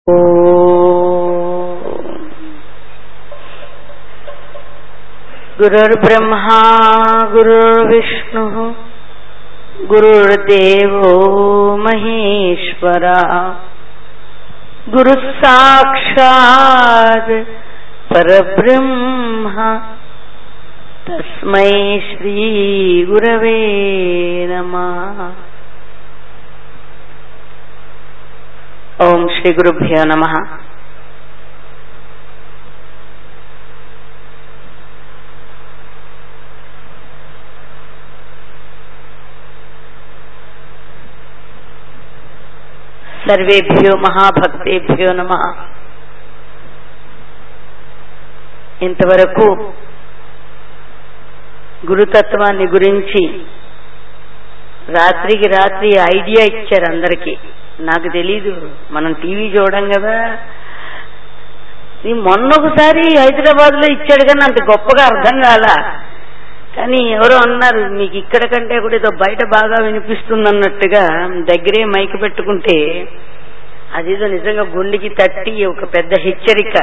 गुरुर्ब्रह्मा गुरुर्विष्णुः गुरुर्देवो महेश्वरा गुरुः साक्षात् परब्रह्म तस्मै श्रीगुरवे नमः ఓం శ్రీ గురుభ్యో నమ సర్వేభ్యో మహాభక్తేభ్యో నమ ఇంతవరకు గురుతత్వాన్ని గురించి రాత్రికి రాత్రి ఐడియా ఇచ్చారు అందరికీ నాకు తెలీదు మనం టీవీ చూడం కదా ఈ మొన్న ఒకసారి హైదరాబాద్ లో ఇచ్చాడు కానీ అంత గొప్పగా అర్థం కాల కానీ ఎవరో అన్నారు మీకు ఇక్కడ కంటే కూడా ఏదో బయట బాగా వినిపిస్తుంది అన్నట్టుగా దగ్గరే మైక్ పెట్టుకుంటే అదేదో నిజంగా గుండెకి తట్టి ఒక పెద్ద హెచ్చరిక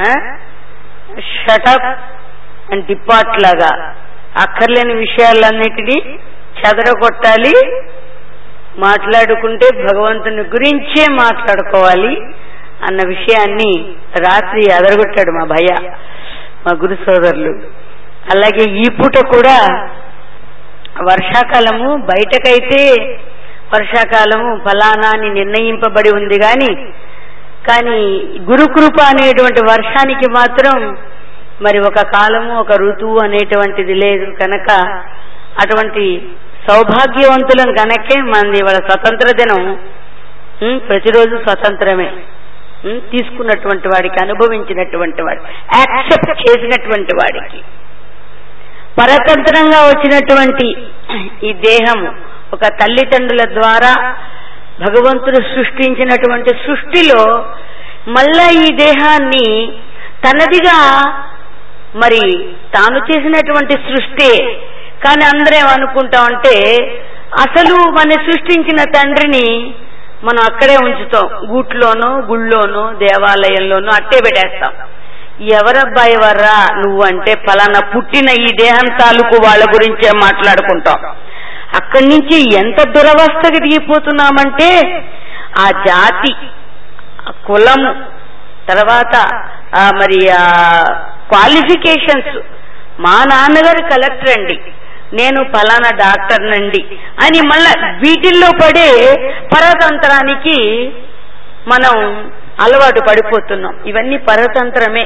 షటప్ అండ్ డిపార్ట్ లాగా అక్కర్లేని విషయాలన్నిటినీ చెదరగొట్టాలి మాట్లాడుకుంటే భగవంతుని గురించే మాట్లాడుకోవాలి అన్న విషయాన్ని రాత్రి అదరగొట్టాడు మా భయ మా గురు సోదరులు అలాగే ఈ పూట కూడా వర్షాకాలము బయటకైతే వర్షాకాలము ఫలానా అని నిర్ణయింపబడి ఉంది గాని కానీ గురుకృప అనేటువంటి వర్షానికి మాత్రం మరి ఒక కాలము ఒక ఋతువు అనేటువంటిది లేదు కనుక అటువంటి సౌభాగ్యవంతులం కనుకే మనది ఇవాళ స్వతంత్ర దినం ప్రతిరోజు స్వతంత్రమే తీసుకున్నటువంటి వాడికి అనుభవించినటువంటి వాడి యాక్సెప్ట్ చేసినటువంటి వాడికి పరతంత్రంగా వచ్చినటువంటి ఈ దేహము ఒక తల్లిదండ్రుల ద్వారా భగవంతుడు సృష్టించినటువంటి సృష్టిలో మళ్ళా ఈ దేహాన్ని తనదిగా మరి తాను చేసినటువంటి సృష్టి కానీ అందరం అనుకుంటామంటే అసలు మన సృష్టించిన తండ్రిని మనం అక్కడే ఉంచుతాం గూట్లోనో గుళ్ళోనో దేవాలయంలోనో అట్టే పెట్టేస్తాం ఎవరబ్బాయి వర్రా నువ్వు అంటే ఫలానా పుట్టిన ఈ దేహం తాలూకు వాళ్ళ గురించే మాట్లాడుకుంటాం అక్కడి నుంచి ఎంత దురవస్థకి దిగిపోతున్నామంటే ఆ జాతి కులము తర్వాత మరి ఆ క్వాలిఫికేషన్స్ మా నాన్నగారు కలెక్టర్ అండి నేను ఫలానా డాక్టర్ నండి అని మళ్ళా వీటిల్లో పడే పరతంత్రానికి మనం అలవాటు పడిపోతున్నాం ఇవన్నీ పరతంత్రమే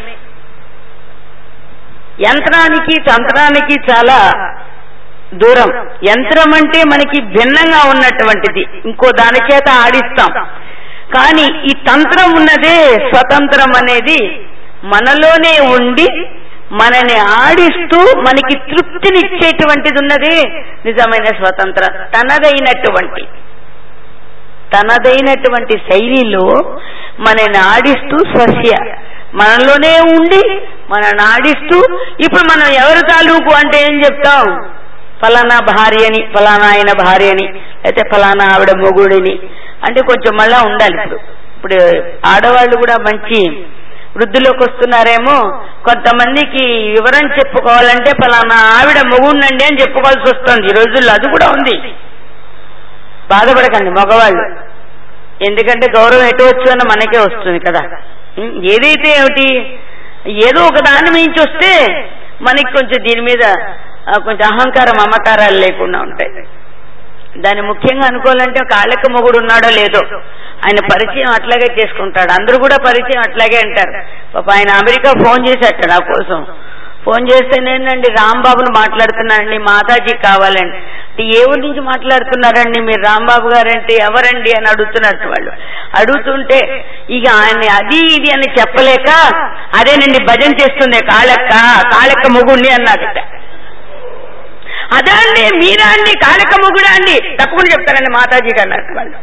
యంత్రానికి తంత్రానికి చాలా దూరం యంత్రం అంటే మనకి భిన్నంగా ఉన్నటువంటిది ఇంకో దాని చేత ఆడిస్తాం కానీ ఈ తంత్రం ఉన్నదే స్వతంత్రం అనేది మనలోనే ఉండి మనని ఆడిస్తూ మనకి తృప్తినిచ్చేటువంటిది ఉన్నదే నిజమైన స్వతంత్ర తనదైనటువంటి తనదైనటువంటి శైలిలో మనని ఆడిస్తూ స్వస్య మనలోనే ఉండి మనని ఆడిస్తూ ఇప్పుడు మనం ఎవరి తాలూకు అంటే ఏం చెప్తాం ఫలానా భార్యని ఫలానా ఆయన భార్యని అయితే ఫలానా ఆవిడ మొగుడిని అంటే కొంచెం మళ్ళా ఉండాలి ఇప్పుడు ఇప్పుడు ఆడవాళ్ళు కూడా మంచి వృద్ధిలోకి వస్తున్నారేమో కొంతమందికి వివరం చెప్పుకోవాలంటే ఫలానా ఆవిడ మొగుండండి అని చెప్పుకోవాల్సి వస్తుంది ఈ రోజుల్లో అది కూడా ఉంది బాధపడకండి మగవాళ్ళు ఎందుకంటే గౌరవం ఎటు వచ్చు అని మనకే వస్తుంది కదా ఏదైతే ఏమిటి ఏదో ఒక దాని మించి వస్తే మనకి కొంచెం దీని మీద కొంచెం అహంకారం మమకారాలు లేకుండా ఉంటాయి దాన్ని ముఖ్యంగా అనుకోవాలంటే కాళ్ళక మొగుడు ఉన్నాడో లేదో ఆయన పరిచయం అట్లాగే చేసుకుంటాడు అందరూ కూడా పరిచయం అట్లాగే అంటారు పాప ఆయన అమెరికా ఫోన్ చేసేట నా కోసం ఫోన్ చేస్తే నేనండి రాంబాబును మాట్లాడుతున్నానండి మాతాజీ కావాలండి ఏ ఊరి నుంచి మాట్లాడుతున్నారండి మీరు రాంబాబు గారంటే ఎవరండి అని అడుగుతున్నట్టు వాళ్ళు అడుగుతుంటే ఇక ఆయన అది ఇది అని చెప్పలేక అదేనండి భజన చేస్తుంది కాళక్క కాళక్క మొగుండి అన్నాడట అదా అండి మీరా అండి కాళక్క మొగుడా అండి తప్పకుండా చెప్తారండి మాతాజీకి అన్నట్టు వాళ్ళు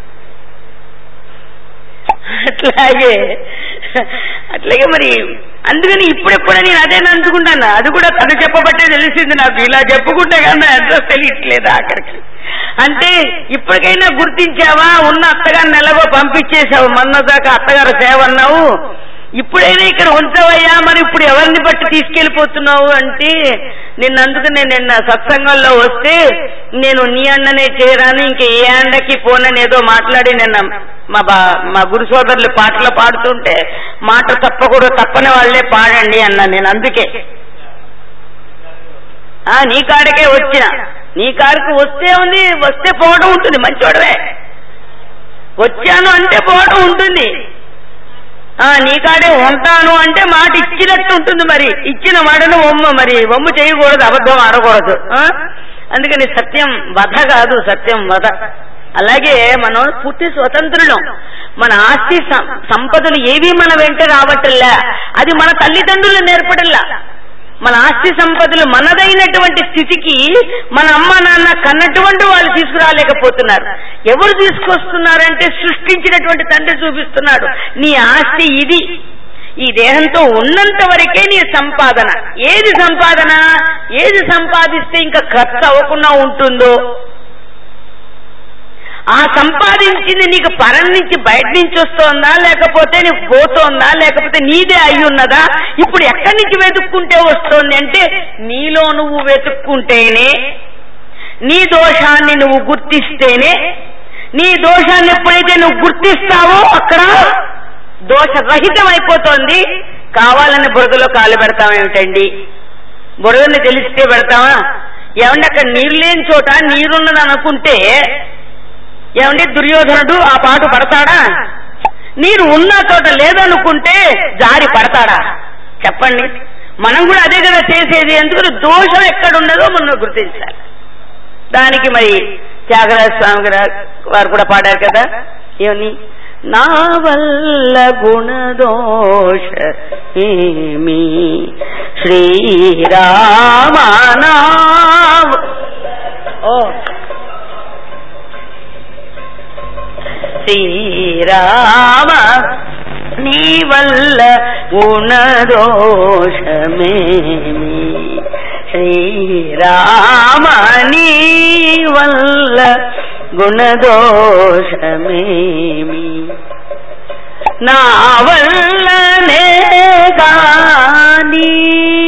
అట్లాగే అట్లాగే మరి అందుకని ఇప్పుడెప్పుడు నేను అదే అందుకుంటాను అది కూడా తను చెప్పబట్టే తెలిసింది నాకు ఇలా చెప్పుకుంటే కానీ అడ్రస్ తెలియట్లేదు ఆఖరికి అంటే ఇప్పటికైనా గుర్తించావా ఉన్న అత్తగారిని ఎలాగో పంపించేశావు మొన్న దాకా అత్తగారు సేవ అన్నావు ఇప్పుడైనా ఇక్కడ ఉంచవయ్యా మరి ఇప్పుడు ఎవరిని బట్టి తీసుకెళ్లిపోతున్నావు అంటే నిన్న అందుకనే నిన్న సత్సంగంలో వస్తే నేను నీ అన్ననే చేయరాని ఇంక ఏ అండకి పోనని ఏదో మాట్లాడి నిన్న మా బా మా గురు సోదరులు పాటలు పాడుతుంటే మాట తప్పకూడదు తప్పని వాళ్ళే పాడండి అన్నా నేను అందుకే ఆ నీ కాడికే వచ్చిన నీ కాడికి వస్తే ఉంది వస్తే పోవడం ఉంటుంది మంచోడవే వచ్చాను అంటే పోవడం ఉంటుంది ఆ నీ కాడే ఉంటాను అంటే మాట ఇచ్చినట్టు ఉంటుంది మరి ఇచ్చిన మాటను ఒమ్ము మరి ఒమ్ము చేయకూడదు అబద్ధం ఆడకూడదు ఆ? అందుకని సత్యం వధ కాదు సత్యం వధ అలాగే మనం పూర్తి స్వతంత్రులం మన ఆస్తి సం- సంపదలు ఏవి మన వెంట రావట్లే అది మన తల్లిదండ్రులు నేర్పడల్లా మన ఆస్తి సంపదలు మనదైనటువంటి స్థితికి మన అమ్మ నాన్న కన్నటువంటి వాళ్ళు తీసుకురాలేకపోతున్నారు ఎవరు తీసుకొస్తున్నారంటే సృష్టించినటువంటి తండ్రి చూపిస్తున్నాడు నీ ఆస్తి ఇది ఈ దేహంతో ఉన్నంత వరకే నీ సంపాదన ఏది సంపాదన ఏది సంపాదిస్తే ఇంకా ఖర్చు అవ్వకుండా ఉంటుందో ఆ సంపాదించింది నీకు పరం నుంచి బయట నుంచి వస్తోందా లేకపోతే నీకు పోతోందా లేకపోతే నీదే అయి ఉన్నదా ఇప్పుడు ఎక్కడి నుంచి వెతుక్కుంటే వస్తోంది అంటే నీలో నువ్వు వెతుక్కుంటేనే నీ దోషాన్ని నువ్వు గుర్తిస్తేనే నీ దోషాన్ని ఎప్పుడైతే నువ్వు గుర్తిస్తావో అక్కడ దోషరహితం అయిపోతోంది కావాలని బురదలో కాలు పెడతామేమిటండి బురదని తెలిస్తే పెడతామా ఏమంటే అక్కడ నీరు లేని చోట నీరున్నది అనుకుంటే ఏమండి దుర్యోధనుడు ఆ పాటు పడతాడా నీరు ఉన్న చోట లేదనుకుంటే జారి పడతాడా చెప్పండి మనం కూడా అదే కదా చేసేది ఎందుకంటే దోషం ఎక్కడున్నదో మనం గుర్తించాలి దానికి మరి త్యాగరాజ స్వామి గారు వారు కూడా పాడారు కదా ఏమని నా వల్ల గుణదోష ఏమి శ్రీరామనా ఓ శ్రీరామ నీ వల్ల గుణదోషమేమి శ్రీరామ నీ వల్ల గుణదోషమేమి నా వల్లనే గాని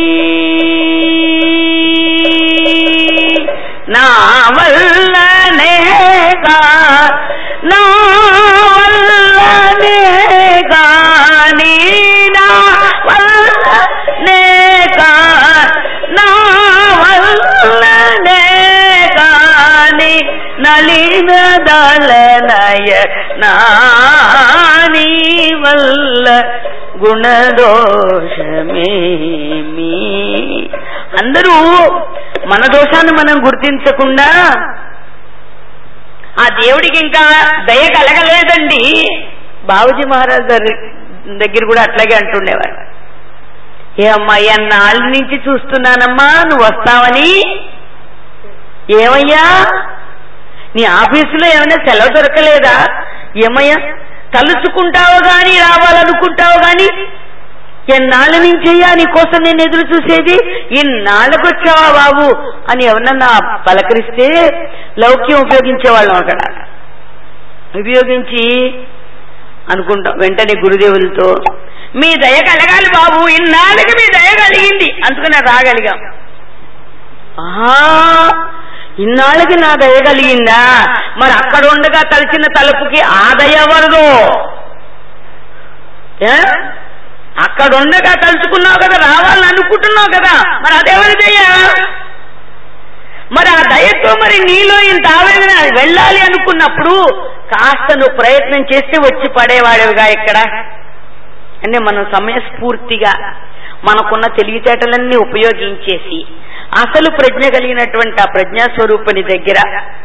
నా వల్లనే గా నా వల్లనే గాని నా వల్లనే గా నా వల్లనే గాని నలిన దళనయ నాని వల్ల గుణదోషమేమి అందరూ మన దోషాన్ని మనం గుర్తించకుండా ఆ దేవుడికి ఇంకా దయ కలగలేదండి బాబుజీ మహారాజ్ గారి దగ్గర కూడా అట్లాగే అంటుండేవాడు ఏ అమ్మాయి నాళ్ళ నుంచి చూస్తున్నానమ్మా నువ్వు వస్తావని ఏమయ్యా నీ ఆఫీసులో ఏమైనా సెలవు దొరకలేదా ఏమయ్యా తలుచుకుంటావు గాని రావాలనుకుంటావు గాని ఎన్నాళ్ళ నుంచయ్యా నీకోసం నేను ఎదురు చూసేది ఇన్నాళ్ళకు వచ్చావా బాబు అని ఎవరన్నా పలకరిస్తే లౌక్యం ఉపయోగించేవాళ్ళం అక్కడ ఉపయోగించి అనుకుంటాం వెంటనే గురుదేవులతో మీ దయ కలగాలి బాబు ఇన్నాళ్ళకి మీ దయ కలిగింది అందుకని రాగలిగాం ఆహా ఇన్నాళ్ళకి నా దయ కలిగిందా మరి అక్కడ ఉండగా తలిచిన తలుపుకి ఆ దయ ఎవరిదో ఏ? అక్కడ ఉండగా తలుచుకున్నావు కదా రావాలని అనుకుంటున్నావు కదా మరి అదెవరి దయ మరి ఆ దయతో మరి నీలో ఇంత ఆవేదన వెళ్ళాలి అనుకున్నప్పుడు కాస్త నువ్వు ప్రయత్నం చేస్తే వచ్చి పడేవాడేవిగా ఇక్కడ అంటే మనం సమయస్ఫూర్తిగా మనకున్న తెలివితేటలన్నీ ఉపయోగించేసి అసలు ప్రజ్ఞ కలిగినటువంటి ఆ ప్రజ్ఞాస్వరూపుని దగ్గర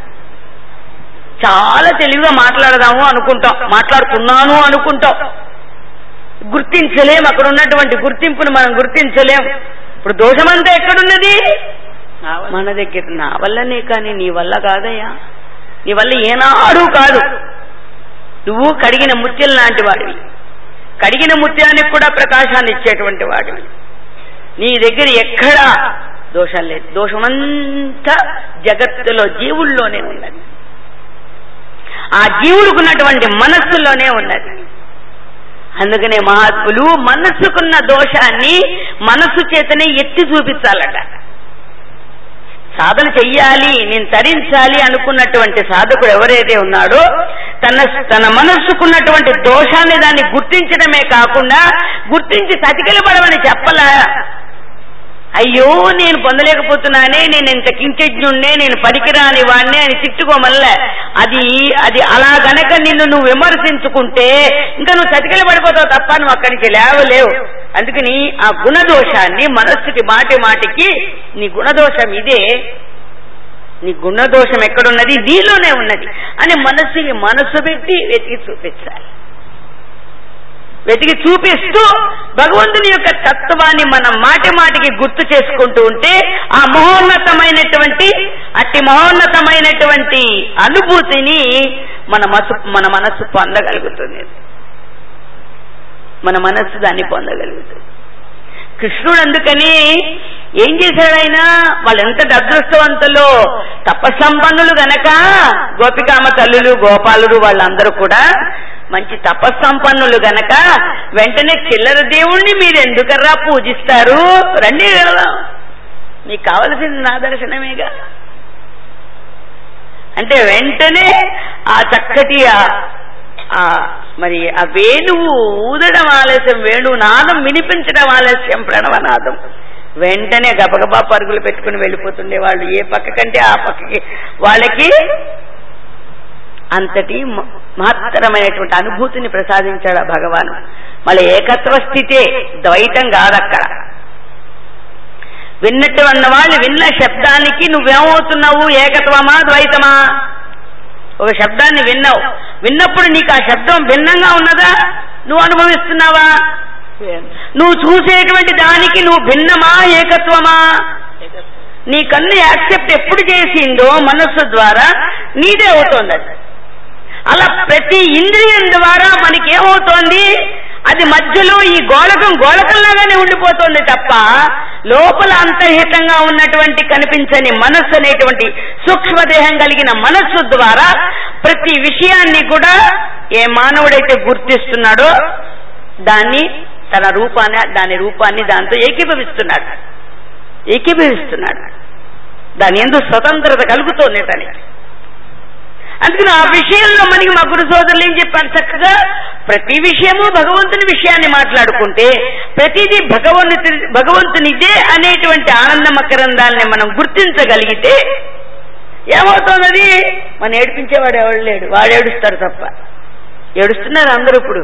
చాలా తెలివిగా మాట్లాడదాము అనుకుంటాం మాట్లాడుతున్నాను అనుకుంటాం గుర్తించలేం అక్కడ ఉన్నటువంటి గుర్తింపును మనం గుర్తించలేం ఇప్పుడు దోషమంతా ఎక్కడున్నది మన దగ్గర నా వల్లనే కానీ నీ వల్ల కాదయ్యా నీ వల్ల ఏనాడు కాదు నువ్వు కడిగిన ముత్యం లాంటి వాడివి కడిగిన ముత్యానికి కూడా ప్రకాశాన్ని ఇచ్చేటువంటి వాడివి నీ దగ్గర ఎక్కడ దోషం లేదు దోషమంతా జగత్తులో జీవుల్లోనే ఉన్నది ఆ జీవుడుకున్నటువంటి మనస్సులోనే ఉన్నది అందుకనే మహాత్ములు మనస్సుకున్న దోషాన్ని మనస్సు చేతనే ఎత్తి చూపించాలట సాధన చెయ్యాలి నేను తరించాలి అనుకున్నటువంటి సాధకుడు ఎవరైతే ఉన్నాడో తన తన మనస్సుకున్నటువంటి దోషాన్ని దాన్ని గుర్తించడమే కాకుండా గుర్తించి సతికిలపడమని చెప్పలా అయ్యో నేను పొందలేకపోతున్నానే నేను ఇంత కించజ్ఞుణ్ణే నేను పనికిరాని వాణ్ణే అని తిట్టుకోమల్ల అది అది అలా గనక నిన్ను నువ్వు విమర్శించుకుంటే ఇంకా నువ్వు చతికిల పడిపోతావు తప్ప నువ్వు అక్కడి నుంచి లేవలేవు అందుకని ఆ గుణదోషాన్ని మనస్సుకి మాటి మాటికి నీ గుణదోషం ఇదే నీ గుణదోషం ఎక్కడున్నది నీలోనే ఉన్నది అని మనస్సుకి మనస్సు పెట్టి వెతికి చూపించాలి వెతికి చూపిస్తూ భగవంతుని యొక్క తత్వాన్ని మనం మాటి మాటికి గుర్తు చేసుకుంటూ ఉంటే ఆ మహోన్నతమైనటువంటి అట్టి మహోన్నతమైనటువంటి అనుభూతిని మన మనసు మన మనస్సు పొందగలుగుతుంది మన మనస్సు దాన్ని పొందగలుగుతుంది కృష్ణుడు అందుకని ఏం చేశాడు ఆయన వాళ్ళు ఎంత అదృష్టవంతులో తపస్సంపన్నులు గనక గోపికామ తల్లులు గోపాలుడు వాళ్ళందరూ కూడా మంచి తపస్సంపన్నులు గనక వెంటనే చిల్లర దేవుణ్ణి మీరు ఎందుకర్రా పూజిస్తారు రండి వెళదాం మీకు కావలసింది నా దర్శనమేగా అంటే వెంటనే ఆ చక్కటి ఆ- ఆ మరి ఆ వేణువు ఊదడం ఆలస్యం వేణువు నాదం వినిపించడం ఆలస్యం ప్రణవనాదం వెంటనే గబగబా పరుగులు పెట్టుకుని వెళ్ళిపోతుండే వాళ్ళు ఏ పక్క కంటే ఆ పక్కకి వాళ్ళకి అంతటి మ- మహత్తరమైనటువంటి అనుభూతిని ప్రసాదించాడు ఆ భగవాను మళ్ళీ ఏకత్వ స్థితే ద్వైతం కాదక్కడ విన్నట్టు అన్న వాళ్ళు విన్న శబ్దానికి నువ్వేమవుతున్నావు ఏకత్వమా ద్వైతమా ఒక శబ్దాన్ని విన్నావు విన్నప్పుడు నీకు ఆ శబ్దం భిన్నంగా ఉన్నదా నువ్వు అనుభవిస్తున్నావా నువ్వు చూసేటువంటి దానికి నువ్వు భిన్నమా ఏకత్వమా నీ కన్ను యాక్సెప్ట్ ఎప్పుడు చేసిందో మనస్సు ద్వారా నీదే అవుతోంది అది అలా ప్రతి ఇంద్రియం ద్వారా మనకి ఏమవుతోంది అది మధ్యలో ఈ గోళకం గోళకంలాగానే ఉండిపోతుంది తప్ప లోపల అంతర్హితంగా ఉన్నటువంటి కనిపించని మనస్సు అనేటువంటి సూక్ష్మదేహం కలిగిన మనస్సు ద్వారా ప్రతి విషయాన్ని కూడా ఏ మానవుడైతే గుర్తిస్తున్నాడో దాన్ని తన రూపాన్ని దాని రూపాన్ని దాంతో ఏకీభవిస్తున్నాడు ఏకీభవిస్తున్నాడు దాని ఎందుకు స్వతంత్రత కలుగుతోంది తనకి అందుకని ఆ విషయంలో మనకి మా గురు సోదరులు ఏం చెప్పారు చక్కగా ప్రతి విషయము భగవంతుని విషయాన్ని మాట్లాడుకుంటే ప్రతిదీ భగవంతు భగవంతునిదే అనేటువంటి ఆనంద మకరందాల్ని మనం గుర్తించగలిగితే ఏమవుతోంది మన ఏడిపించేవాడు ఎవడు లేడు వాడు ఏడుస్తారు తప్ప ఏడుస్తున్నారు అందరూ ఇప్పుడు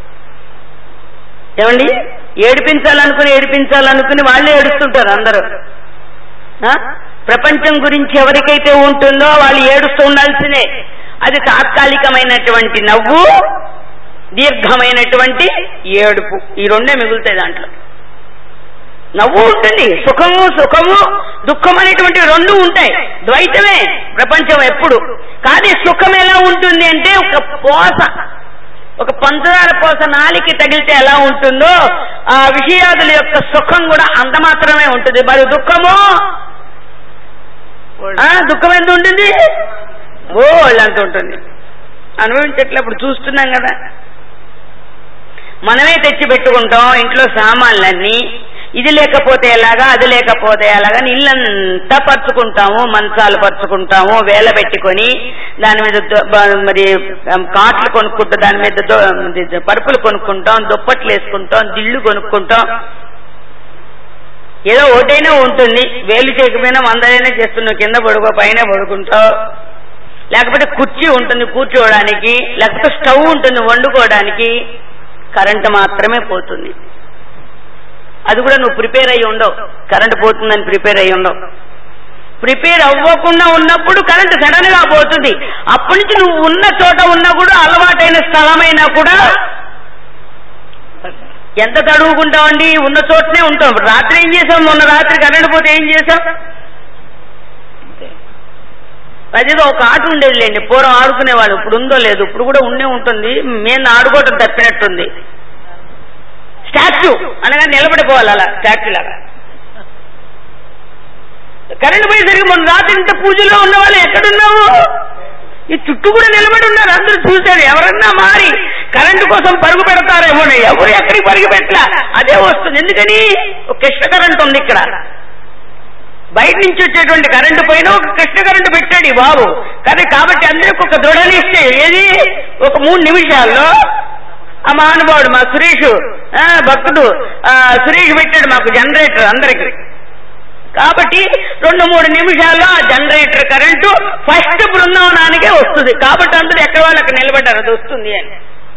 ఏమండి ఏడిపించాలనుకుని ఏడిపించాలనుకుని వాళ్ళే ఏడుస్తుంటారు అందరూ ఆ? ప్రపంచం గురించి ఎవరికైతే ఉంటుందో వాళ్ళు ఏడుస్తూ ఉండాల్సిందే అది తాత్కాలికమైనటువంటి నవ్వు దీర్ఘమైనటువంటి ఏడుపు ఈ రెండే మిగులుతాయి దాంట్లో నవ్వు ఉంటుంది సుఖము సుఖము దుఃఖం అనేటువంటి రెండు ఉంటాయి ద్వైతమే ప్రపంచం ఎప్పుడు కానీ సుఖం ఎలా ఉంటుంది అంటే ఒక పోస ఒక పంచదార పోస నాలికి తగిలితే ఎలా ఉంటుందో ఆ విషయాదుల యొక్క సుఖం కూడా అంత మాత్రమే ఉంటుంది మరి దుఃఖము ఆ, దుఃఖం ఎంత ఉంటుంది ఓ వాళ్ళంత ఉంటుంది అనుభవించట్లప్పుడు చూస్తున్నాం కదా మనమే తెచ్చి పెట్టుకుంటాం ఇంట్లో సామాన్లన్నీ ఇది లేకపోతే ఎలాగా అది లేకపోతే ఎలాగా అని ఇల్లంతా పరుచుకుంటాము మంచాలు పరుచుకుంటాము వేల పెట్టుకొని దాని మీద దో- బ- మరి ఆ, కాట్లు కొనుక్కుంటాం దాని మీద దో- ఇది పరుపులు కొనుక్కుంటాం దుప్పట్లు వేసుకుంటాం దిళ్ళు కొనుక్కుంటాం ఏదో ఒకటైనా ఉంటుంది వేలు చేయకపోయినా వందలైనా చేస్తున్నావు కింద పడుకో పైన పడుకుంటావు లేకపోతే కుర్చీ ఉంటుంది కూర్చోవడానికి లేకపోతే స్టవ్ ఉంటుంది వండుకోవడానికి కరెంటు మాత్రమే పోతుంది అది కూడా నువ్వు ప్రిపేర్ అయ్యి ఉండవు కరెంటు పోతుందని ప్రిపేర్ అయ్యి ఉండవు ప్రిపేర్ అవ్వకుండా ఉన్నప్పుడు కరెంటు సడన్ గా పోతుంది అప్పటి నుంచి నువ్వు ఉన్న చోట ఉన్నా కూడా అలవాటైన స్థలమైనా కూడా ఎంత తడువుకుంటామండి ఉన్న చోటనే ఉంటాం ఇప్పుడు రాత్రి ఏం చేసాం మొన్న రాత్రి కరెంట్ పోతే ఏం చేసాం అదేదో ఒక ఆట ఉండేదిలేండి పూర్వం ఆడుకునేవాళ్ళు ఇప్పుడు ఉందో లేదు ఇప్పుడు కూడా ఉండే ఉంటుంది మేము ఆడుకోవటం తప్పినట్టుంది స్టాచ్యూ అనగా నిలబడిపోవాలి అలా స్టాచ్యూ లాగా కరెంటు పోయేసరికి మొన్న రాత్రి ఇంత పూజలో ఉన్న వాళ్ళు ఎక్కడున్నావు ఈ చుట్టూ కూడా నిలబడి ఉన్నారు అందరూ చూశారు ఎవరన్నా మారి కరెంటు కోసం పరుగు పెడతారేమో ఎవరు ఎక్కడికి పరుగు పెట్టలా అదే వస్తుంది ఎందుకని ఒక కృష్ణ కరెంట్ ఉంది ఇక్కడ బయట నుంచి వచ్చేటువంటి కరెంటు పైన ఒక కృష్ణ కరెంటు పెట్టాడు ఈ బాబు కానీ కాబట్టి అందరికి ఒక దృఢనిస్తే ఏది ఒక మూడు నిమిషాల్లో ఆ మహానుభావుడు మా సురేష్ ఆ, భక్తుడు ఆ, సురేష్ పెట్టాడు మాకు జనరేటర్ అందరికి కాబట్టి రెండు మూడు నిమిషాల్లో ఆ జనరేటర్ కరెంటు ఫస్ట్ బృందావనానికే వస్తుంది కాబట్టి అందరూ ఎక్కడ వాళ్ళు అక్కడ నిలబడ్డారు అది వస్తుంది అని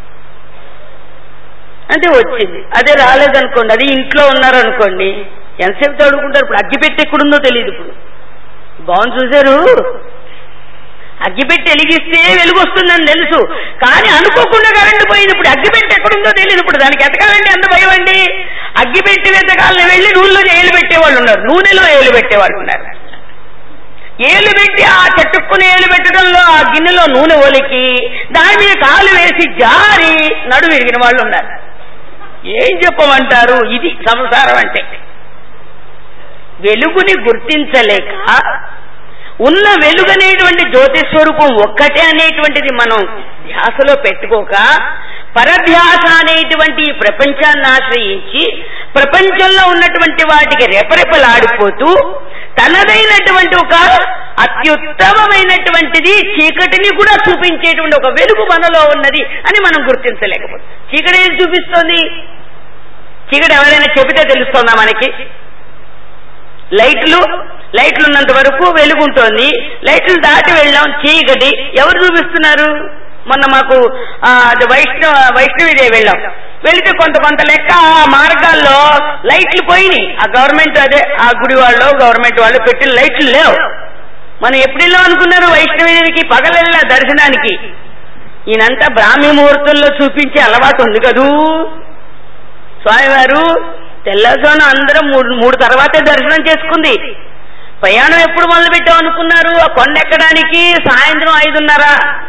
అంటే వచ్చింది అదే రాలేదనుకోండి అది ఇంట్లో ఉన్నారనుకోండి ఎంతసేపు చదువుకుంటారు ఇప్పుడు అగ్గిపెట్టి ఎక్కడుందో తెలియదు ఇప్పుడు బాగుంది చూశారు అగ్గిపెట్టి వెలిగిస్తే వెలుగు వస్తుందని తెలుసు కానీ అనుకోకుండా కరెంటు పోయింది ఇప్పుడు అగ్గిపెట్టి ఎక్కడుందో తెలియదు ఇప్పుడు దానికి ఎతకాలంటే ఎంత భయం అండి అగ్గిపెట్టి వెతకాలని వెళ్ళి నూనెలో ఏలు పెట్టేవాళ్ళు ఉన్నారు నూనెలో ఏలు పెట్టేవాళ్ళు ఉన్నారు ఏలు పెట్టి ఆ చెట్టుక్కుని ఏలు పెట్టడంలో ఆ గిన్నెలో నూనె ఒలికి దాని మీద కాలు వేసి జారి నడు విరిగిన వాళ్ళు ఉన్నారు ఏం చెప్పమంటారు ఇది సంసారం అంటే వెలుగుని గుర్తించలేక ఉన్న వెలుగనేటువంటి జ్యోతి స్వరూపం ఒక్కటే అనేటువంటిది మనం ధ్యాసలో పెట్టుకోక పరధ్యాస అనేటువంటి ఈ ప్రపంచాన్ని ఆశ్రయించి ప్రపంచంలో ఉన్నటువంటి వాటికి రెపరెపలాడిపోతూ తనదైనటువంటి ఒక అత్యుత్తమమైనటువంటిది చీకటిని కూడా చూపించేటువంటి ఒక వెలుగు మనలో ఉన్నది అని మనం గుర్తించలేకపోతే చీకటి ఏది చూపిస్తోంది చీకటి ఎవరైనా చెబితే తెలుస్తుందా మనకి లైట్లు లైట్లు ఉన్నంత వరకు వెలుగుంటోంది లైట్లు దాటి వెళ్ళాం చీకటి ఎవరు చూపిస్తున్నారు మొన్న మాకు ఆ, అది వైష్ణవ వైష్ణవిదేవి వెళ్ళాం వెళితే కొంత కొంత లెక్క ఆ మార్గాల్లో లైట్లు పోయినాయి ఆ గవర్నమెంట్ అదే ఆ గుడి వాళ్ళు గవర్నమెంట్ వాళ్ళు పెట్టిన లైట్లు లేవు మనం ఎప్పుడు వెళ్ళాం అనుకున్నారు వైష్ణవిదేవికి పగలెళ్ళా దర్శనానికి ఈయనంతా బ్రాహ్మీ ముహూర్తంలో చూపించే అలవాటు ఉంది కదూ స్వామివారు తెల్లజోన అందరం మూడు మూడు తర్వాతే దర్శనం చేసుకుంది ప్రయాణం ఎప్పుడు మొదలు పెట్టాం అనుకున్నారు ఆ కొండ ఎక్కడానికి సాయంత్రం ఐదున్నర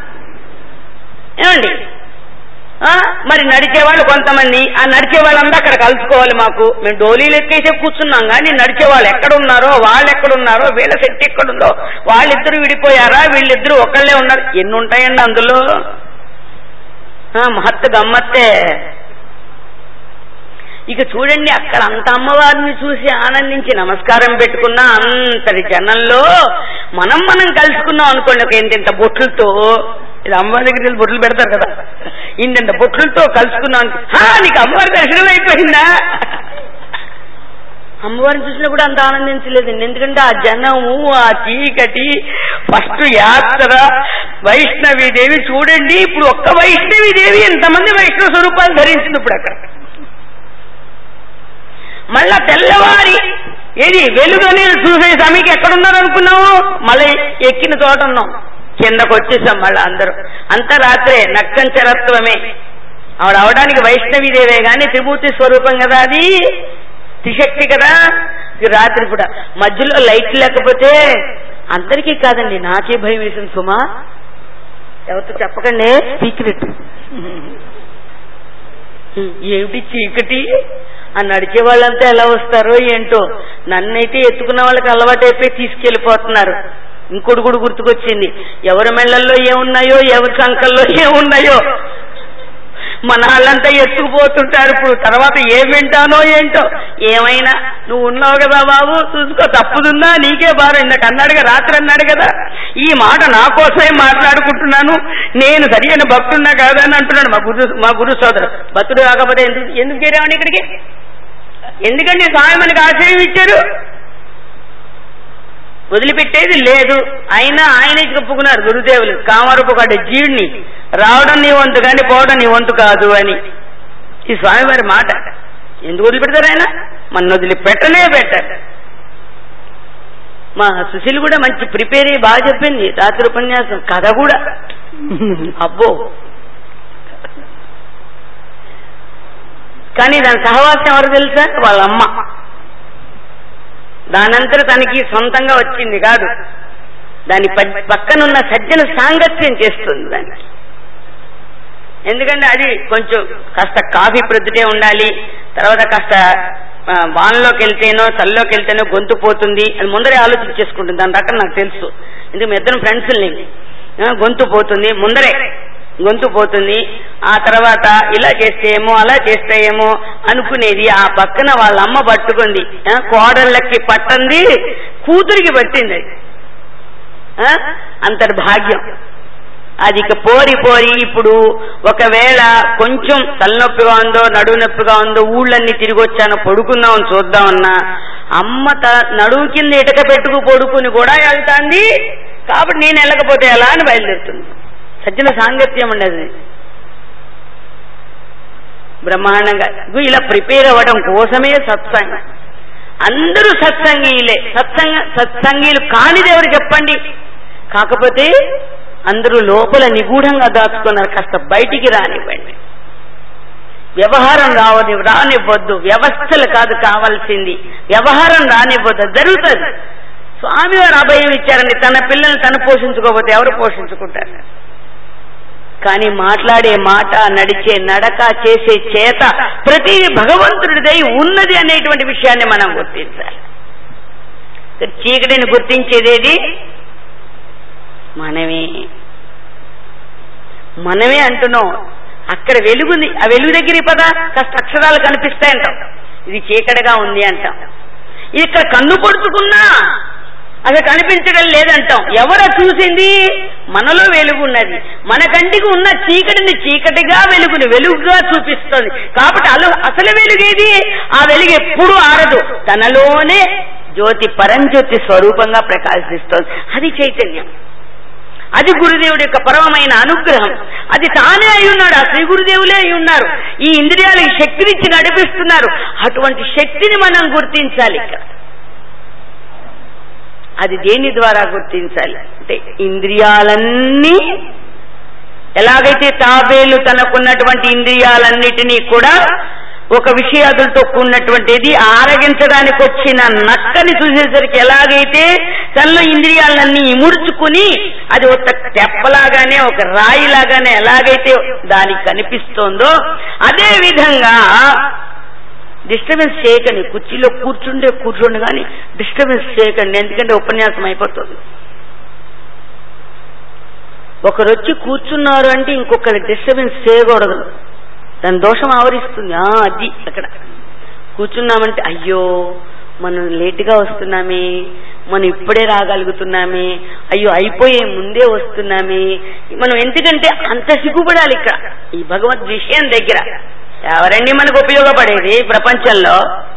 ఏమండి ఆ, మరి నడిచేవాళ్ళు కొంతమంది ఆ నడిచే వాళ్ళంతా అక్కడ కలుసుకోవాలి మాకు మేము డోలీలు ఎక్కేసే కూర్చున్నాం కానీ నడిచే వాళ్ళు ఎక్కడున్నారో వాళ్ళు ఎక్కడున్నారో వీళ్ళ శక్తి ఎక్కడుందో వాళ్ళిద్దరు విడిపోయారా వీళ్ళిద్దరు ఒకళ్ళే ఉన్నారు ఎన్ని ఉంటాయండి అందులో ఆ, మహత్తు గమ్మత్తే ఇక చూడండి అక్కడ అంత అమ్మవారిని చూసి ఆనందించి నమస్కారం పెట్టుకున్న అంతటి జనంలో మనం మనం కలుసుకున్నాం అనుకోండి ఒక ఇంత బొట్లతో ఇది అమ్మవారి దగ్గర వెళ్ళి బొట్లు పెడతారు కదా ఇంత బొట్లతో కలుసుకున్నాం అనుకో, "హా, నీకు అమ్మవారి దర్శనం అయిపోయిందా అమ్మవారిని చూసినా కూడా అంత ఆనందించలేదండి ఎందుకంటే ఆ జనము ఆ చీకటి ఫస్ట్ యాత్ర వైష్ణవి దేవి చూడండి ఇప్పుడు ఒక్క వైష్ణవి దేవి ఎంతమంది వైష్ణవ స్వరూపాలు ధరించింది ఇప్పుడు అక్కడ మళ్ళా తెల్లవారి ఏది వెలుగు అనేది చూసే సమయకి ఎక్కడున్నారు అనుకున్నాము మళ్ళీ ఎక్కిన చోట ఉన్నాం కిందకు వచ్చేసాం మళ్ళీ అందరూ అంతా రాత్రే నక్కంచరత్వమే ఆవిడ అవడానికి వైష్ణవిదేవే గాని త్రిమూర్తి స్వరూపం కదా అది త్రిశక్తి కదా ఇది రాత్రి కూడా మధ్యలో లైట్ లేకపోతే అందరికీ కాదండి నాకే భయం వేసింది సుమా ఎవరితో చెప్పకండి సీక్రెట్ ఏమిటి చీకటి ఆ నడిచే వాళ్ళంతా ఎలా వస్తారో ఏంటో నన్నైతే ఎత్తుకున్న వాళ్ళకి అలవాటు అయిపోయి తీసుకెళ్లిపోతున్నారు ఇంకోటి కూడా గుర్తుకొచ్చింది ఎవరి మెళ్ళల్లో ఏమున్నాయో ఎవరి సంకల్లో ఏమున్నాయో మన వాళ్ళంతా ఎత్తుకుపోతుంటారు ఇప్పుడు తర్వాత ఏం వింటానో ఏంటో ఏమైనా నువ్వు ఉన్నావు కదా బాబు చూసుకో తప్పుదుందా నీకే భారం ఇందాక అన్నాడుగా రాత్రి అన్నాడు కదా ఈ మాట నా కోసమే మాట్లాడుకుంటున్నాను నేను సరియైన భక్తున్నా కాదా అని అంటున్నాడు మా గురు మా గురు సోదరు భక్తుడు కాకపోతే ఎందుకు ఎందుకు చేరామని ఇక్కడికి ఎందుకండి స్వామి మనకి ఆశ్రయం ఇచ్చారు వదిలిపెట్టేది లేదు అయినా ఆయన చెప్పుకున్నారు గురుదేవులు కామరపు ఒక జీడిని రావడం నీ వంతు కానీ పోవడం నీ వంతు కాదు అని ఈ స్వామివారి మాట ఎందుకు వదిలిపెడతారు ఆయన మన వదిలిపెట్టనే పెట్టారు మా సుశీల్ కూడా మంచి ప్రిపేర్ అయ్యి బాగా చెప్పింది రాత్రి ఉపన్యాసం కథ కూడా అబ్బో కానీ దాని సహవాసం ఎవరు తెలుసా వాళ్ళ అమ్మ దానంతట తనకి సొంతంగా వచ్చింది కాదు దాని ప- పక్కనున్న సజ్జన సాంగత్యం చేస్తుంది దాన్ని ఎందుకంటే అది కొంచెం కాస్త కాఫీ ప్రొద్దుటే ఉండాలి తర్వాత కాస్త ఆ, వానలోకి వెళ్తేనో చల్లోకి వెళ్తేనో గొంతు పోతుంది అది ముందరే ఆలోచించేసుకుంటుంది దాని రకం నాకు తెలుసు ఎందుకు మీ ఇద్దరం ఫ్రెండ్స్ని గొంతు పోతుంది ముందరే గొంతు పోతుంది ఆ తర్వాత ఇలా చేస్తే ఏమో అలా చేస్తే ఏమో అనుకునేది ఆ పక్కన వాళ్ళ అమ్మ పట్టుకుంది ఆ, కోడళ్ళకి పట్టంది కూతురికి పట్టింది అది ఆ, అంతటి భాగ్యం అది ఇక పోరి పోరి ఇప్పుడు ఒకవేళ కొంచెం తలనొప్పిగా ఉందో నడువు నొప్పిగా ఉందో ఊళ్ళన్నీ తిరిగి వచ్చాను పడుకుందామని చూద్దామన్నా అమ్మ త నడువు కింద ఇటక పెట్టుకు పడుకుని కూడా వెళ్తాంది కాబట్టి నేను వెళ్ళకపోతే ఎలా అని బయలుదేరుతుంది సజ్జన సాంగత్యం ఉండదు బ్రహ్మాండంగా ఇగో ఇలా ప్రిపేర్ అవ్వడం కోసమే సత్సంగం అందరూ సత్సంగీలే సత్సంగ సత్సంగీలు కానిది ఎవరు చెప్పండి కాకపోతే అందరూ లోపల నిగూఢంగా దాచుకున్నారు కాస్త బయటికి రానివ్వండి వ్యవహారం రావని రానివ్వద్దు వ్యవస్థలు కాదు కావాల్సింది వ్యవహారం రానివ్వద్దు అది జరుగుతుంది స్వామివారు అభయం ఇచ్చారని తన పిల్లల్ని తను పోషించుకోకపోతే ఎవరు పోషించుకుంటారు కానీ మాట్లాడే మాట నడిచే నడక చేసే చేత ప్రతి భగవంతుడిదై ఉన్నది అనేటువంటి విషయాన్ని మనం గుర్తించాలి చీకటిని గుర్తించేదేది మనమే మనమే అంటున్నాం అక్కడ వెలుగుంది ఆ వెలుగు దగ్గరికి పద కాస్త అక్షరాలు కనిపిస్తాయంటాం ఇది చీకటిగా ఉంది అంటాం ఇది ఇక్కడ కన్ను పొడుచుకున్నా అది కనిపించడం లేదంటాం ఎవరు చూసింది మనలో వెలుగున్నది మన కంటికి ఉన్న చీకటిని చీకటిగా వెలుగుని వెలుగుగా చూపిస్తుంది కాబట్టి అలు అసలు వెలుగేది ఆ వెలుగు ఎప్పుడు ఆరదు తనలోనే జ్యోతి పరంజ్యోతి స్వరూపంగా ప్రకాశిస్తోంది అది చైతన్యం అది గురుదేవుడి యొక్క పరమమైన అనుగ్రహం అది తానే అయి ఉన్నాడు ఆ శ్రీ గురుదేవులే అయి ఉన్నారు ఈ ఇంద్రియాలకు శక్తినిచ్చి నడిపిస్తున్నారు అటువంటి శక్తిని మనం గుర్తించాలి ఇక్కడ అది దేని ద్వారా గుర్తించాలి అంటే ఇంద్రియాలన్నీ ఎలాగైతే తాబేలు తనకున్నటువంటి ఇంద్రియాలన్నిటినీ కూడా ఒక విషయాదులతో కూడినటువంటిది ఆరగించడానికి వచ్చిన నక్కని చూసేసరికి ఎలాగైతే తనలో ఇంద్రియాలన్నీ ఇముడ్చుకుని అది ఒక తెప్పలాగానే ఒక రాయిలాగానే ఎలాగైతే దానికి కనిపిస్తోందో అదే విధంగా డిస్టర్బెన్స్ చేయకండి కుర్చీలో కూర్చుండే కూర్చోండి కానీ డిస్టర్బెన్స్ చేయకండి ఎందుకంటే ఉపన్యాసం అయిపోతుంది ఒకరు వచ్చి కూర్చున్నారు అంటే ఇంకొకరి డిస్టర్బెన్స్ చేయకూడదు దాని దోషం ఆవరిస్తుంది ఆ అది అక్కడ కూర్చున్నామంటే అయ్యో మనం లేటుగా వస్తున్నామే మనం ఇప్పుడే రాగలుగుతున్నామే అయ్యో అయిపోయే ముందే వస్తున్నామే మనం ఎందుకంటే అంత సిగ్గుపడాలి ఇక్కడ ఈ భగవద్ విషయం దగ్గర ఎవరండి మనకు ఉపయోగపడేది ప్రపంచంలో